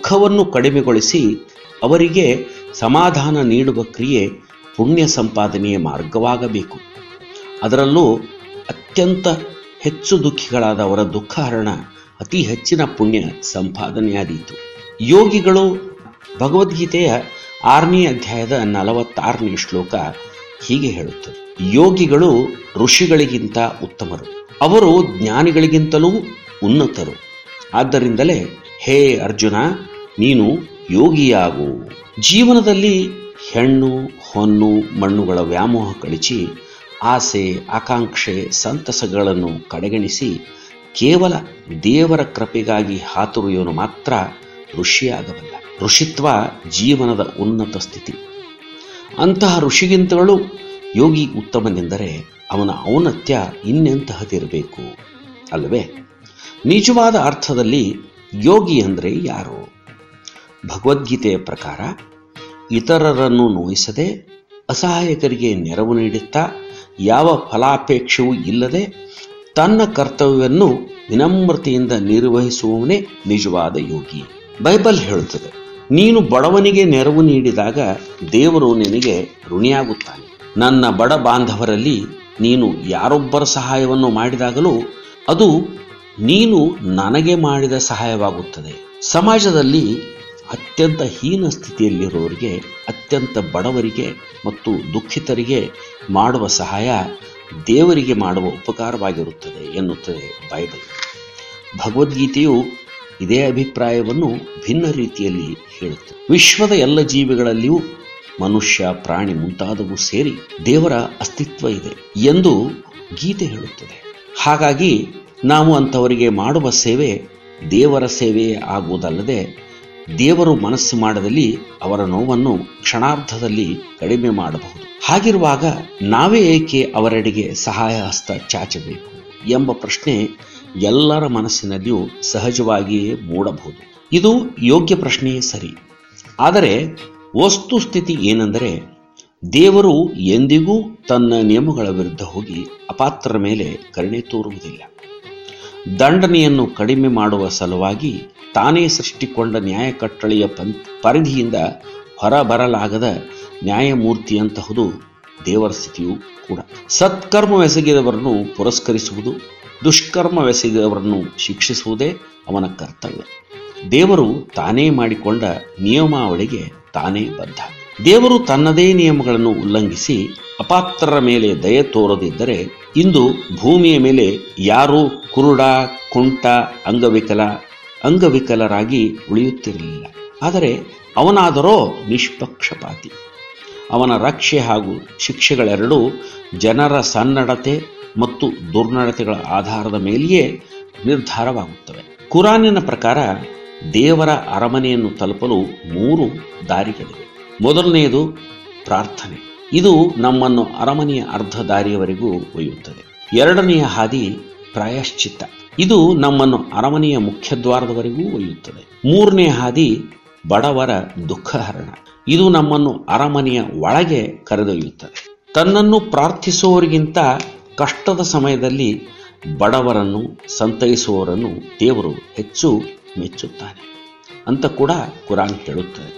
ದುಃಖವನ್ನು ಕಡಿಮೆಗೊಳಿಸಿ ಅವರಿಗೆ ಸಮಾಧಾನ ನೀಡುವ ಕ್ರಿಯೆ ಪುಣ್ಯ ಸಂಪಾದನೆಯ ಮಾರ್ಗವಾಗಬೇಕು ಅದರಲ್ಲೂ ಅತ್ಯಂತ ಹೆಚ್ಚು ದುಃಖಿಗಳಾದವರ ದುಃಖಹರಣ ಅತಿ ಹೆಚ್ಚಿನ ಪುಣ್ಯ ಸಂಪಾದನೆಯಾದೀತು ಯೋಗಿಗಳು ಭಗವದ್ಗೀತೆಯ ಆರನೇ ಅಧ್ಯಾಯದ ನಲವತ್ತಾರನೇ ಶ್ಲೋಕ ಹೀಗೆ ಹೇಳುತ್ತದೆ ಯೋಗಿಗಳು ಋಷಿಗಳಿಗಿಂತ ಉತ್ತಮರು ಅವರು ಜ್ಞಾನಿಗಳಿಗಿಂತಲೂ ಉನ್ನತರು ಆದ್ದರಿಂದಲೇ ಹೇ ಅರ್ಜುನ ನೀನು ಯೋಗಿಯಾಗು ಜೀವನದಲ್ಲಿ ಹೆಣ್ಣು ಹೊನ್ನು ಮಣ್ಣುಗಳ ವ್ಯಾಮೋಹ ಕಳಿಸಿ ಆಸೆ ಆಕಾಂಕ್ಷೆ ಸಂತಸಗಳನ್ನು ಕಡೆಗಣಿಸಿ ಕೇವಲ ದೇವರ ಕೃಪೆಗಾಗಿ ಹಾತುರಿಯೋನು ಮಾತ್ರ ಋಷಿಯಾಗಬಲ್ಲ ಋಷಿತ್ವ ಜೀವನದ ಉನ್ನತ ಸ್ಥಿತಿ ಅಂತಹ ಋಷಿಗಿಂತಲೂ ಯೋಗಿ ಉತ್ತಮನೆಂದರೆ ಅವನ ಔನ್ನತ್ಯ ಇನ್ನೆಂತಹದಿರಬೇಕು ಅಲ್ಲವೇ ನಿಜವಾದ ಅರ್ಥದಲ್ಲಿ ಯೋಗಿ ಅಂದರೆ ಯಾರು ಭಗವದ್ಗೀತೆಯ ಪ್ರಕಾರ ಇತರರನ್ನು ನೋಯಿಸದೆ ಅಸಹಾಯಕರಿಗೆ ನೆರವು ನೀಡುತ್ತಾ ಯಾವ ಫಲಾಪೇಕ್ಷೆಯೂ ಇಲ್ಲದೆ ತನ್ನ ಕರ್ತವ್ಯವನ್ನು ವಿನಮ್ರತೆಯಿಂದ ನಿರ್ವಹಿಸುವವನೇ ನಿಜವಾದ ಯೋಗಿ ಬೈಬಲ್ ಹೇಳುತ್ತದೆ ನೀನು ಬಡವನಿಗೆ ನೆರವು ನೀಡಿದಾಗ ದೇವರು ನಿನಗೆ ಋಣಿಯಾಗುತ್ತಾನೆ ನನ್ನ ಬಡ ಬಾಂಧವರಲ್ಲಿ ನೀನು ಯಾರೊಬ್ಬರ ಸಹಾಯವನ್ನು ಮಾಡಿದಾಗಲೂ ಅದು ನೀನು ನನಗೆ ಮಾಡಿದ ಸಹಾಯವಾಗುತ್ತದೆ ಸಮಾಜದಲ್ಲಿ ಅತ್ಯಂತ ಹೀನ ಸ್ಥಿತಿಯಲ್ಲಿರುವವರಿಗೆ ಅತ್ಯಂತ ಬಡವರಿಗೆ ಮತ್ತು ದುಃಖಿತರಿಗೆ ಮಾಡುವ ಸಹಾಯ ದೇವರಿಗೆ ಮಾಡುವ ಉಪಕಾರವಾಗಿರುತ್ತದೆ ಎನ್ನುತ್ತದೆ ಬೈಬಲ್ ಭಗವದ್ಗೀತೆಯು ಇದೇ ಅಭಿಪ್ರಾಯವನ್ನು ಭಿನ್ನ ರೀತಿಯಲ್ಲಿ ಹೇಳುತ್ತದೆ ವಿಶ್ವದ ಎಲ್ಲ ಜೀವಿಗಳಲ್ಲಿಯೂ ಮನುಷ್ಯ ಪ್ರಾಣಿ ಮುಂತಾದವು ಸೇರಿ ದೇವರ ಅಸ್ತಿತ್ವ ಇದೆ ಎಂದು ಗೀತೆ ಹೇಳುತ್ತದೆ ಹಾಗಾಗಿ ನಾವು ಅಂಥವರಿಗೆ ಮಾಡುವ ಸೇವೆ ದೇವರ ಸೇವೆಯೇ ಆಗುವುದಲ್ಲದೆ ದೇವರು ಮನಸ್ಸು ಮಾಡದಲ್ಲಿ ಅವರ ನೋವನ್ನು ಕ್ಷಣಾರ್ಧದಲ್ಲಿ ಕಡಿಮೆ ಮಾಡಬಹುದು ಹಾಗಿರುವಾಗ ನಾವೇ ಏಕೆ ಅವರೆಡೆಗೆ ಸಹಾಯ ಹಸ್ತ ಚಾಚಬೇಕು ಎಂಬ ಪ್ರಶ್ನೆ ಎಲ್ಲರ ಮನಸ್ಸಿನಲ್ಲಿಯೂ ಸಹಜವಾಗಿಯೇ ಮೂಡಬಹುದು ಇದು ಯೋಗ್ಯ ಪ್ರಶ್ನೆಯೇ ಸರಿ ಆದರೆ ವಸ್ತುಸ್ಥಿತಿ ಏನೆಂದರೆ ದೇವರು ಎಂದಿಗೂ ತನ್ನ ನಿಯಮಗಳ ವಿರುದ್ಧ ಹೋಗಿ ಅಪಾತ್ರರ ಮೇಲೆ ಕರುಣೆ ತೋರುವುದಿಲ್ಲ ದಂಡನೆಯನ್ನು ಕಡಿಮೆ ಮಾಡುವ ಸಲುವಾಗಿ ತಾನೇ ಸೃಷ್ಟಿಕೊಂಡ ನ್ಯಾಯ ಕಟ್ಟಳೆಯ ಪಂ ಪರಿಧಿಯಿಂದ ಹೊರಬರಲಾಗದ ನ್ಯಾಯಮೂರ್ತಿಯಂತಹುದು ದೇವರ ಸ್ಥಿತಿಯೂ ಕೂಡ ಸತ್ಕರ್ಮವೆಸಗಿದವರನ್ನು ಪುರಸ್ಕರಿಸುವುದು ದುಷ್ಕರ್ಮವೆಸಗಿದವರನ್ನು ಶಿಕ್ಷಿಸುವುದೇ ಅವನ ಕರ್ತವ್ಯ ದೇವರು ತಾನೇ ಮಾಡಿಕೊಂಡ ನಿಯಮಾವಳಿಗೆ ತಾನೇ ಬದ್ಧ ದೇವರು ತನ್ನದೇ ನಿಯಮಗಳನ್ನು ಉಲ್ಲಂಘಿಸಿ ಅಪಾತ್ರರ ಮೇಲೆ ದಯೆ ತೋರದಿದ್ದರೆ ಇಂದು ಭೂಮಿಯ ಮೇಲೆ ಯಾರೂ ಕುರುಡ ಕುಂಟ ಅಂಗವಿಕಲ ಅಂಗವಿಕಲರಾಗಿ ಉಳಿಯುತ್ತಿರಲಿಲ್ಲ ಆದರೆ ಅವನಾದರೋ ನಿಷ್ಪಕ್ಷಪಾತಿ ಅವನ ರಕ್ಷೆ ಹಾಗೂ ಶಿಕ್ಷೆಗಳೆರಡೂ ಜನರ ಸನ್ನಡತೆ ಮತ್ತು ದುರ್ನಡತೆಗಳ ಆಧಾರದ ಮೇಲೆಯೇ ನಿರ್ಧಾರವಾಗುತ್ತವೆ ಕುರಾನಿನ ಪ್ರಕಾರ ದೇವರ ಅರಮನೆಯನ್ನು ತಲುಪಲು ಮೂರು ದಾರಿಗಳಿವೆ ಮೊದಲನೆಯದು ಪ್ರಾರ್ಥನೆ ಇದು ನಮ್ಮನ್ನು ಅರಮನೆಯ ಅರ್ಧ ದಾರಿಯವರೆಗೂ ಒಯ್ಯುತ್ತದೆ ಎರಡನೆಯ ಹಾದಿ ಪ್ರಾಯಶ್ಚಿತ್ತ ಇದು ನಮ್ಮನ್ನು ಅರಮನೆಯ ಮುಖ್ಯದ್ವಾರದವರೆಗೂ ಒಯ್ಯುತ್ತದೆ ಮೂರನೇ ಹಾದಿ ಬಡವರ ದುಃಖಹರಣ ಇದು ನಮ್ಮನ್ನು ಅರಮನೆಯ ಒಳಗೆ ಕರೆದೊಯ್ಯುತ್ತದೆ ತನ್ನನ್ನು ಪ್ರಾರ್ಥಿಸುವವರಿಗಿಂತ ಕಷ್ಟದ ಸಮಯದಲ್ಲಿ ಬಡವರನ್ನು ಸಂತೈಸುವವರನ್ನು ದೇವರು ಹೆಚ್ಚು ಮೆಚ್ಚುತ್ತಾನೆ ಅಂತ ಕೂಡ ಕುರಾನ್ ಹೇಳುತ್ತದೆ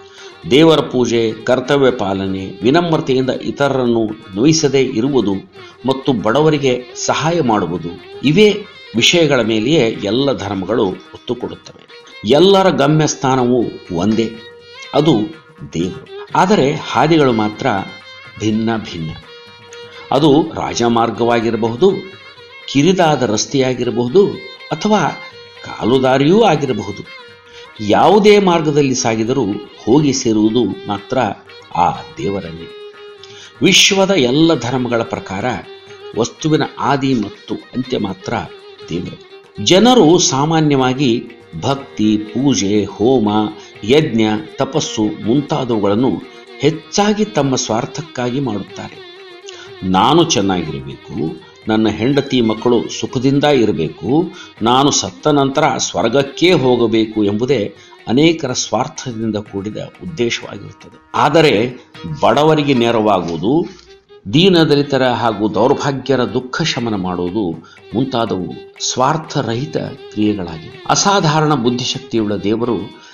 ದೇವರ ಪೂಜೆ ಕರ್ತವ್ಯ ಪಾಲನೆ ವಿನಮ್ರತೆಯಿಂದ ಇತರರನ್ನು ನೋಯಿಸದೇ ಇರುವುದು ಮತ್ತು ಬಡವರಿಗೆ ಸಹಾಯ ಮಾಡುವುದು ಇವೇ ವಿಷಯಗಳ ಮೇಲೆಯೇ ಎಲ್ಲ ಧರ್ಮಗಳು ಒತ್ತು ಕೊಡುತ್ತವೆ ಎಲ್ಲರ ಗಮ್ಯಸ್ಥಾನವು ಒಂದೇ ಅದು ದೇವರು ಆದರೆ ಹಾದಿಗಳು ಮಾತ್ರ ಭಿನ್ನ ಭಿನ್ನ ಅದು ರಾಜಮಾರ್ಗವಾಗಿರಬಹುದು ಕಿರಿದಾದ ರಸ್ತೆಯಾಗಿರಬಹುದು ಅಥವಾ ಕಾಲುದಾರಿಯೂ ಆಗಿರಬಹುದು ಯಾವುದೇ ಮಾರ್ಗದಲ್ಲಿ ಸಾಗಿದರೂ ಹೋಗಿ ಸೇರುವುದು ಮಾತ್ರ ಆ ದೇವರಲ್ಲಿ ವಿಶ್ವದ ಎಲ್ಲ ಧರ್ಮಗಳ ಪ್ರಕಾರ ವಸ್ತುವಿನ ಆದಿ ಮತ್ತು ಅಂತ್ಯ ಮಾತ್ರ ದೇವರು ಜನರು ಸಾಮಾನ್ಯವಾಗಿ ಭಕ್ತಿ ಪೂಜೆ ಹೋಮ ಯಜ್ಞ ತಪಸ್ಸು ಮುಂತಾದವುಗಳನ್ನು ಹೆಚ್ಚಾಗಿ ತಮ್ಮ ಸ್ವಾರ್ಥಕ್ಕಾಗಿ ಮಾಡುತ್ತಾರೆ ನಾನು ಚೆನ್ನಾಗಿರಬೇಕು ನನ್ನ ಹೆಂಡತಿ ಮಕ್ಕಳು ಸುಖದಿಂದ ಇರಬೇಕು ನಾನು ಸತ್ತ ನಂತರ ಸ್ವರ್ಗಕ್ಕೇ ಹೋಗಬೇಕು ಎಂಬುದೇ ಅನೇಕರ ಸ್ವಾರ್ಥದಿಂದ ಕೂಡಿದ ಉದ್ದೇಶವಾಗಿರುತ್ತದೆ ಆದರೆ ಬಡವರಿಗೆ ನೆರವಾಗುವುದು ದೀನದಲಿತರ ಹಾಗೂ ದೌರ್ಭಾಗ್ಯರ ದುಃಖ ಶಮನ ಮಾಡುವುದು ಮುಂತಾದವು ಸ್ವಾರ್ಥರಹಿತ ಕ್ರಿಯೆಗಳಾಗಿವೆ ಅಸಾಧಾರಣ ಬುದ್ಧಿಶಕ್ತಿಯುಳ್ಳ ದೇವರು